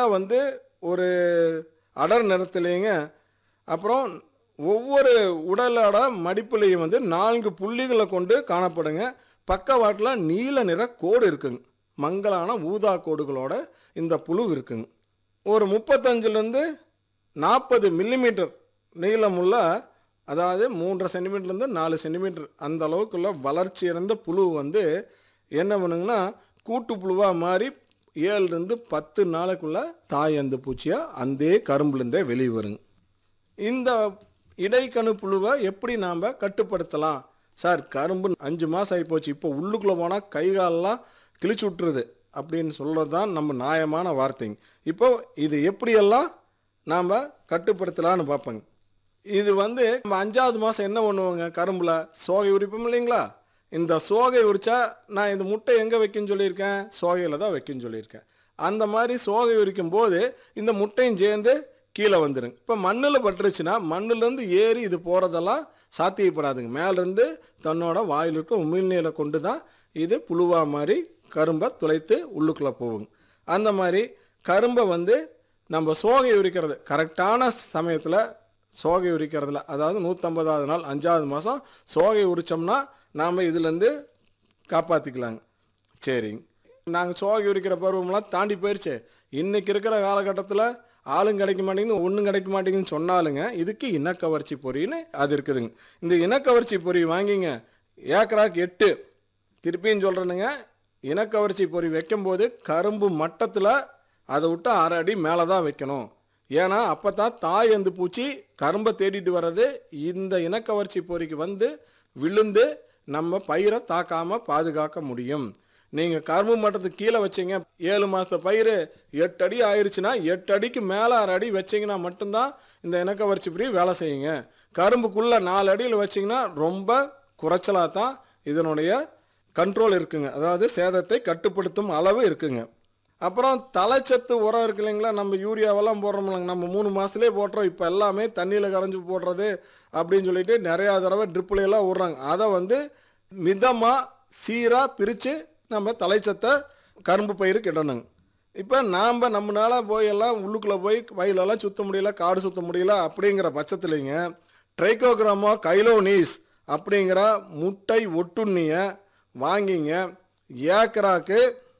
வந்து ஒரு அடர் நிறத்துலேங்க அப்புறம் ஒவ்வொரு உடலோட மடிப்புலேயும் வந்து நான்கு புள்ளிகளை கொண்டு காணப்படுங்க பக்கவாட்டில் நீல நிற கோடு இருக்குங்க மங்கலான ஊதா கோடுகளோட இந்த புழு இருக்குங்க ஒரு முப்பத்தஞ்சுலேருந்து நாற்பது மில்லிமீட்டர் நீளமுள்ள அதாவது மூன்றரை சென்டிமீட்டர்லேருந்து நாலு சென்டிமீட்டர் அந்த அளவுக்குள்ள வளர்ச்சி இறந்த புழு வந்து என்ன பண்ணுங்கன்னா கூட்டு புழுவாக மாறி ஏழுலேருந்து பத்து நாளைக்குள்ள தாய் அந்த பூச்சியாக அந்த கரும்புலேருந்தே வெளியே வருங்க இந்த இடைக்கணு புழுவை எப்படி நாம் கட்டுப்படுத்தலாம் சார் கரும்பு அஞ்சு மாதம் ஆகிப்போச்சு இப்போ உள்ளுக்குள்ளே போனால் கை காலெல்லாம் கிழிச்சு விட்டுருது அப்படின்னு சொல்கிறது தான் நம்ம நியாயமான வார்த்தைங்க இப்போ இது எப்படியெல்லாம் நாம் கட்டுப்படுத்தலான்னு பார்ப்போங்க இது வந்து நம்ம அஞ்சாவது மாதம் என்ன பண்ணுவோங்க கரும்பில் சோகை உரிப்போம் இல்லைங்களா இந்த சோகை உரிச்சா நான் இந்த முட்டை எங்கே வைக்கணும்னு சொல்லியிருக்கேன் சோகையில் தான் வைக்கணும்னு சொல்லியிருக்கேன் அந்த மாதிரி சோகை உரிக்கும் போது இந்த முட்டையும் சேர்ந்து கீழே வந்துடுங்க இப்போ மண்ணில் பட்டுருச்சுன்னா மண்ணுலேருந்து ஏறி இது போகிறதெல்லாம் சாத்தியப்படாதுங்க மேலேருந்து தன்னோட வாயில் இருக்க உமிழ்நீரை கொண்டு தான் இது புழுவா மாதிரி கரும்பை துளைத்து உள்ளுக்குள்ளே போகுங்க அந்த மாதிரி கரும்பை வந்து நம்ம சோகை உரிக்கிறது கரெக்டான சமயத்தில் சோகை உரிக்கிறதுல அதாவது நூற்றம்பதாவது நாள் அஞ்சாவது மாதம் சோகை உரித்தோம்னா நாம் இதுலேருந்து காப்பாற்றிக்கலாங்க சரிங்க நாங்கள் சோகை உரிக்கிற பருவம்லாம் தாண்டி போயிடுச்சு இன்றைக்கி இருக்கிற காலகட்டத்தில் ஆளும் கிடைக்க மாட்டேங்குது ஒன்றும் கிடைக்க மாட்டேங்குதுன்னு சொன்னாலுங்க இதுக்கு இனக்கவர்ச்சி பொறின்னு அது இருக்குதுங்க இந்த இனக்கவர்ச்சி பொறி வாங்கிங்க ஏக்கராக்கு எட்டு திருப்பியும் சொல்கிறேனுங்க இனக்கவர்ச்சி பொறி வைக்கும்போது கரும்பு மட்டத்தில் அதை விட்டு அரை அடி மேலே தான் வைக்கணும் ஏன்னா அப்போ தான் தாய் அந்த பூச்சி கரும்பை தேடிட்டு வர்றது இந்த இனக்கவர்ச்சி பொறிக்கு வந்து விழுந்து நம்ம பயிரை தாக்காமல் பாதுகாக்க முடியும் நீங்கள் கரும்பு மட்டத்துக்கு கீழே வச்சீங்க ஏழு மாதத்து பயிர் எட்டு அடி ஆயிடுச்சுன்னா எட்டு அடிக்கு மேலே அரை அடி வச்சிங்கன்னா மட்டும்தான் இந்த இனக்கவர்ச்சி பொறி வேலை செய்யுங்க கரும்புக்குள்ளே நாலு அடியில் வச்சிங்கன்னா ரொம்ப குறைச்சலாக தான் இதனுடைய கண்ட்ரோல் இருக்குங்க அதாவது சேதத்தை கட்டுப்படுத்தும் அளவு இருக்குங்க அப்புறம் தலைச்சத்து உரம் இருக்கு இல்லைங்களா நம்ம யூரியாவெல்லாம் போடுறோம் இல்லைங்க நம்ம மூணு மாதத்துலேயே போடுறோம் இப்போ எல்லாமே தண்ணியில் கரைஞ்சி போடுறது அப்படின்னு சொல்லிட்டு நிறையா தடவை ட்ரிப்பில் எல்லாம் விட்றாங்க அதை வந்து மிதமாக சீராக பிரித்து நம்ம தலைச்சத்தை கரும்பு பயிருக்கு இடணுங்க இப்போ நாம் நம்மளால போய் எல்லாம் உள்ளுக்குள்ளே போய் வயலெல்லாம் சுத்த முடியல காடு சுத்த முடியல அப்படிங்கிற பட்சத்துலைங்க ட்ரைகோகிராமோ கைலோனீஸ் அப்படிங்கிற முட்டை ஒட்டுண்ணியை வாங்கிங்க ஏக்கராக்கு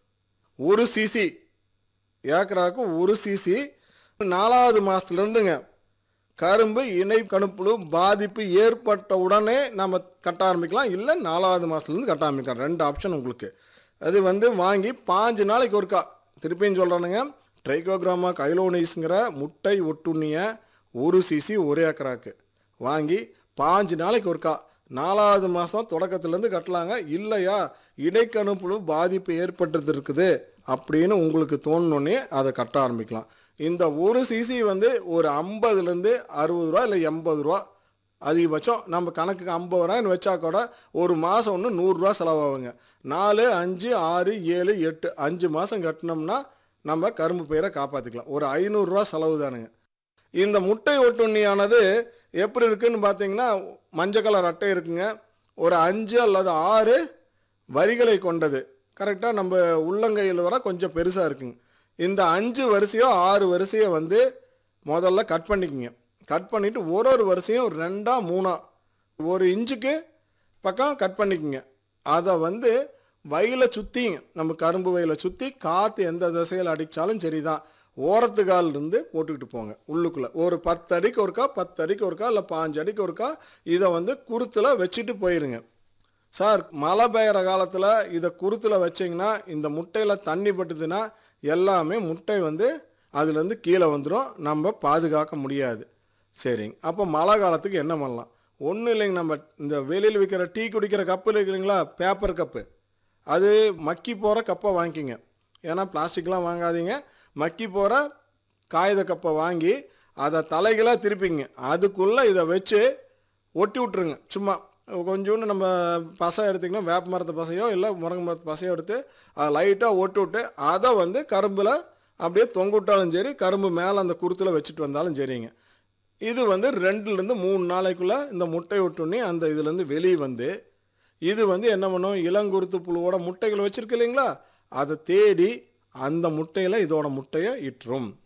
ஒரு சிசி ஏக்கராக்கு ஒரு சிசி நாலாவது மாதத்துலேருந்துங்க கரும்பு இணை கணுப்புழு பாதிப்பு ஏற்பட்ட உடனே நம்ம கட்ட ஆரம்பிக்கலாம் இல்லை நாலாவது மாதத்துலேருந்து கட்ட ஆரம்பிக்கலாம் ரெண்டு ஆப்ஷன் உங்களுக்கு அது வந்து வாங்கி பாஞ்சு நாளைக்கு ஒருக்கா திருப்பியும் சொல்கிறேனுங்க ட்ரைகோகிராமா கைலோனிஸ்ங்கிற முட்டை ஒட்டுண்ணிய ஒரு சிசி ஒரு ஏக்கராக்கு வாங்கி பாஞ்சு நாளைக்கு ஒருக்கா நாலாவது மாதம் தொடக்கத்துலேருந்து கட்டலாங்க இல்லையா இடைக்கணுப்புழு பாதிப்பு ஏற்பட்டது இருக்குது அப்படின்னு உங்களுக்கு தோணுனோடனே அதை கட்ட ஆரம்பிக்கலாம் இந்த ஒரு சிசி வந்து ஒரு ஐம்பதுலேருந்து அறுபது ரூபா இல்லை எண்பது ரூபா அதிகபட்சம் நம்ம கணக்குக்கு ஐம்பது ரூபாய்னு வச்சா கூட ஒரு மாதம் ஒன்று நூறுரூவா செலவாகுங்க நாலு அஞ்சு ஆறு ஏழு எட்டு அஞ்சு மாதம் கட்டினோம்னா நம்ம கரும்பு பயிரை காப்பாற்றிக்கலாம் ஒரு ஐநூறுரூவா செலவு தானுங்க இந்த முட்டை ஒட்டுண்ணியானது எப்படி இருக்குன்னு பார்த்தீங்கன்னா மஞ்சள் கலர் அட்டை இருக்குங்க ஒரு அஞ்சு அல்லது ஆறு வரிகளை கொண்டது கரெக்டாக நம்ம உள்ளங்கையில் வர கொஞ்சம் பெருசாக இருக்குங்க இந்த அஞ்சு வரிசையோ ஆறு வரிசையோ வந்து முதல்ல கட் பண்ணிக்கங்க கட் பண்ணிவிட்டு ஒரு ஒரு வரிசையும் ரெண்டாக மூணா ஒரு இன்ச்சுக்கு பக்கம் கட் பண்ணிக்கங்க அதை வந்து வயல சுற்றிங்க நம்ம கரும்பு வயலை சுற்றி காற்று எந்த திசையில் அடித்தாலும் சரிதான் ஓரத்து கால் இருந்து போட்டுக்கிட்டு போங்க உள்ளுக்குள்ளே ஒரு பத்து அடிக்கு ஒருக்கா பத்து அடிக்கு ஒருக்கா இல்லை பாஞ்சு அடிக்கு ஒருக்கா இதை வந்து குருத்தில் வச்சுட்டு போயிருங்க சார் மழை பெய்கிற காலத்தில் இதை குருத்தில் வச்சிங்கன்னா இந்த முட்டையில் தண்ணி பட்டுதுன்னா எல்லாமே முட்டை வந்து அதுலேருந்து கீழே வந்துடும் நம்ம பாதுகாக்க முடியாது சரிங்க அப்போ மழை காலத்துக்கு என்ன பண்ணலாம் ஒன்றும் இல்லைங்க நம்ம இந்த வெளியில் விற்கிற டீ குடிக்கிற கப்பு இருக்குங்களா பேப்பர் கப்பு அது மக்கி போகிற கப்பை வாங்கிக்கிங்க ஏன்னா பிளாஸ்டிக்லாம் வாங்காதீங்க மக்கி போகிற காகித கப்பை வாங்கி அதை தலைகளாக திருப்பிங்க அதுக்குள்ளே இதை வச்சு ஒட்டி விட்ருங்க சும்மா கொஞ்சோண்டு நம்ம பசை எடுத்திங்கன்னா வேப்ப மரத்து பசையோ இல்லை முருங்கை மரத்து பசையோ எடுத்து அதை லைட்டாக ஒட்டி விட்டு அதை வந்து கரும்பில் அப்படியே தொங்க விட்டாலும் சரி கரும்பு மேலே அந்த குருத்தில் வச்சுட்டு வந்தாலும் சரிங்க இது வந்து ரெண்டுலேருந்து மூணு நாளைக்குள்ளே இந்த முட்டை ஒட்டுண்ணி அந்த இதுலேருந்து வெளியே வந்து இது வந்து என்ன பண்ணும் இளங்குருத்து புழுவோட முட்டைகள் வச்சுருக்கு இல்லைங்களா அதை தேடி அந்த முட்டையில் இதோட முட்டையை இட்டுரும்